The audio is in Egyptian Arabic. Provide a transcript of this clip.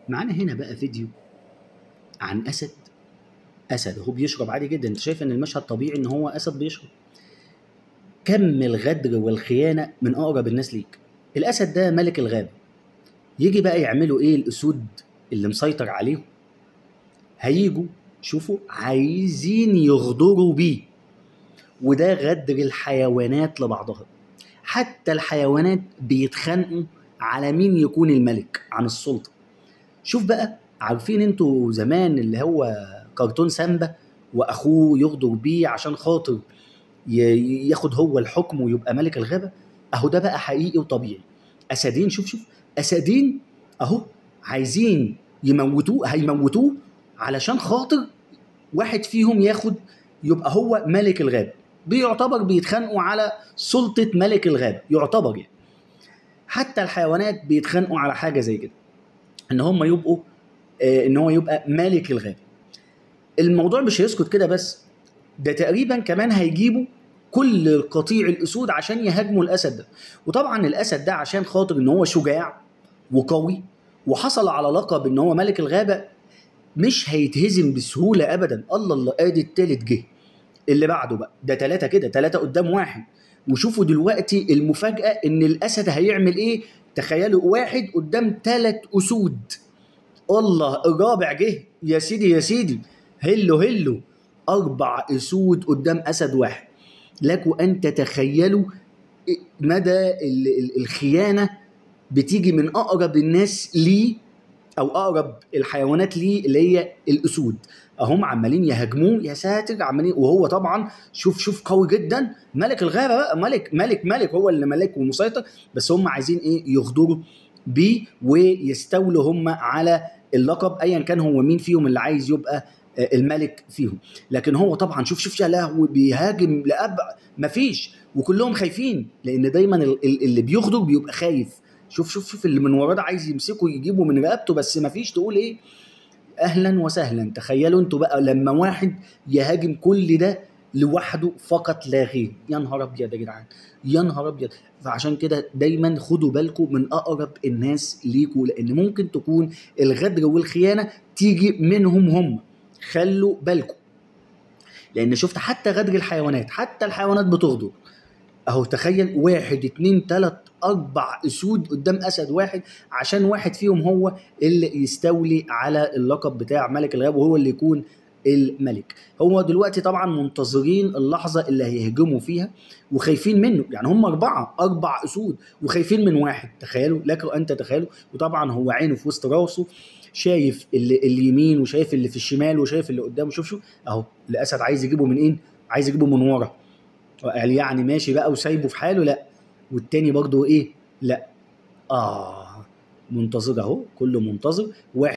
معانا هنا بقى فيديو عن اسد اسد هو بيشرب عادي جدا انت شايف ان المشهد طبيعي ان هو اسد بيشرب كم الغدر والخيانه من اقرب الناس ليك الاسد ده ملك الغابه يجي بقى يعملوا ايه الاسود اللي مسيطر عليهم هيجوا شوفوا عايزين يغدروا بيه وده غدر الحيوانات لبعضها حتى الحيوانات بيتخانقوا على مين يكون الملك عن السلطه شوف بقى عارفين انتوا زمان اللي هو كرتون سامبا واخوه يغدر بيه عشان خاطر ي- ياخد هو الحكم ويبقى ملك الغابه اهو ده بقى حقيقي وطبيعي اسدين شوف شوف اسدين اهو عايزين يموتوه هيموتوه علشان خاطر واحد فيهم ياخد يبقى هو ملك الغابه بيعتبر بيتخانقوا على سلطه ملك الغابه يعتبر يعني حتى الحيوانات بيتخانقوا على حاجه زي كده ان هم يبقوا آه، ان هو يبقى مالك الغابه الموضوع مش هيسكت كده بس ده تقريبا كمان هيجيبوا كل القطيع الاسود عشان يهاجموا الاسد ده وطبعا الاسد ده عشان خاطر ان هو شجاع وقوي وحصل على لقب ان هو ملك الغابه مش هيتهزم بسهوله ابدا الله الله ادي التالت جه اللي بعده بقى ده ثلاثه كده ثلاثه قدام واحد وشوفوا دلوقتي المفاجاه ان الاسد هيعمل ايه تخيلوا واحد قدام ثلاث اسود الله الرابع جه يا سيدي يا سيدي هلو هلو اربع اسود قدام اسد واحد لكم ان تتخيلوا مدى ال- ال- الخيانه بتيجي من اقرب الناس ليه او اقرب الحيوانات ليه اللي هي الاسود اهم عمالين يهاجموه يا ساتر عمالين وهو طبعا شوف شوف قوي جدا ملك الغابه بقى ملك ملك ملك هو اللي ملك ومسيطر بس هم عايزين ايه يغدروا بيه ويستولوا هم على اللقب ايا كان هو مين فيهم اللي عايز يبقى آه، الملك فيهم لكن هو طبعا شوف شوف يا لهوي بيهاجم لأبعد مفيش وكلهم خايفين لان دايما ال- ال- اللي بيغدر بيبقى خايف شوف شوف شوف اللي من وراه ده عايز يمسكه يجيبه من رقبته بس مفيش تقول ايه اهلا وسهلا تخيلوا انتوا بقى لما واحد يهاجم كل ده لوحده فقط لا غير يا نهار ابيض يا جدعان يا نهار ابيض فعشان كده دايما خدوا بالكم من اقرب الناس ليكوا لان ممكن تكون الغدر والخيانه تيجي منهم هم خلوا بالكم لان شفت حتى غدر الحيوانات حتى الحيوانات بتغدر اهو تخيل واحد اتنين تلات اربع اسود قدام اسد واحد عشان واحد فيهم هو اللي يستولي على اللقب بتاع ملك الغابه وهو اللي يكون الملك هو دلوقتي طبعا منتظرين اللحظه اللي هيهجموا فيها وخايفين منه يعني هم اربعه اربع اسود وخايفين من واحد تخيلوا لكم ان تتخيلوا وطبعا هو عينه في وسط راسه شايف اللي اليمين وشايف اللي في الشمال وشايف اللي قدامه شوف شوف اهو الاسد عايز يجيبه من ايه عايز يجيبه من ورا قال يعني ماشي بقى وسايبه في حاله لا والتاني برضه ايه لا اه منتظر اهو كله منتظر واحد